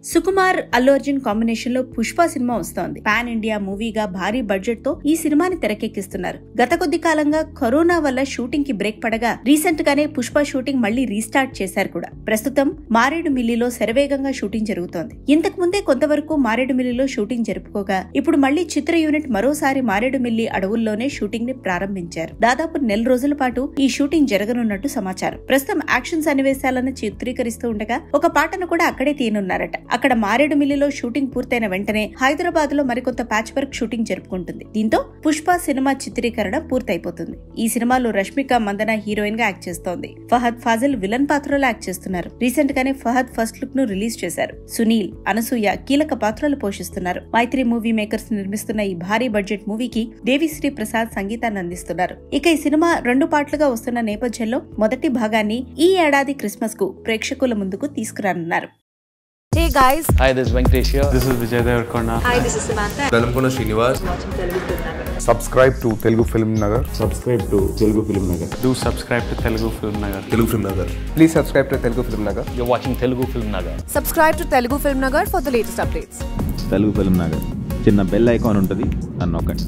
Sukumar Allu Arjun combination లో Pushpa cinema వస్తోంది pan India మూవీగా భారీ బడ్జెట్ తో ఈ సినిమాని తెరకెక్కిస్తున్నారు గత కొద్ది కాలంగా కరోనా వల్ల షూటింగ్ కి బ్రేక్ పడగా రీసెంట్ గానే పుష్ప షూటింగ్ మళ్లీ రీస్టార్ట్ చేశారు కూడా ప్రస్తుతం మారేడుమిల్లిలో శరవేగంగా షూటింగ్ జరుగుతోంది ఇంతకు ముందే కొంతవరకు మారేడుమిల్లిలో షూటింగ్ జరుపుకోగా ఇప్పుడు మళ్లీ చిత్ర యూనిట్ మరోసారి మారేడుమిల్లి అడవుల్లోనే షూటింగ్ ని ప్రారంభించారు దాదాపు నెల రోజుల పాటు ఈ షూటింగ్ జరగనున్నట్టు సమాచారం ప్రస్తుతం యాక్షన్ సన్నివేశాలను చిత్రీకరిస్తూ ఉండగా ఒక పాటను కూడా అక్కడే తీయనున్నారట అక్కడ మారేడుమిల్లిలో షూటింగ్ పూర్తయిన వెంటనే హైదరాబాద్ లో మరికొంత ప్యాచ్ వర్క్ షూటింగ్ జరుపుకుంటుంది దీంతో పుష్ప సినిమా చిత్రీకరణ పూర్తయిపోతుంది ఈ సినిమాలో రష్మిక మందన హీరోయిన్ గా యాక్ట్ చేస్తోంది ఫహద్ ఫాజిల్ విలన్ పాత్రలో యాక్ట్ చేస్తున్నారు రీసెంట్ గానే ఫహద్ ఫస్ట్ లుక్ ను రిలీజ్ చేశారు సునీల్ అనసూయ కీలక పాత్రలు పోషిస్తున్నారు మైత్రి మూవీ మేకర్స్ నిర్మిస్తున్న ఈ భారీ బడ్జెట్ మూవీకి దేవిశ్రీ ప్రసాద్ సంగీతాన్ని అందిస్తున్నారు ఇక ఈ సినిమా రెండు పాటలుగా వస్తున్న నేపథ్యంలో మొదటి భాగాన్ని ఈ ఏడాది క్రిస్మస్ కు ప్రేక్షకుల ముందుకు తీసుకురానున్నారు Hey guys, Hi, this is Venkatesh here. This is Vijay Devarkonda. hi, this is Samantha. Velankonda Srinivas subscribe to Telugu Film Nagar. subscribe to Telugu Film Nagar. Do subscribe to Telugu Film Nagar. Telugu film Nagar Please subscribe to Telugu Film Nagar. You're watching Telugu Film Nagar. Subscribe to Telugu Film Nagar for the latest updates. Telugu film Nagar చిన్న bell icon ఉంటుంది నన్ను నొక్కండి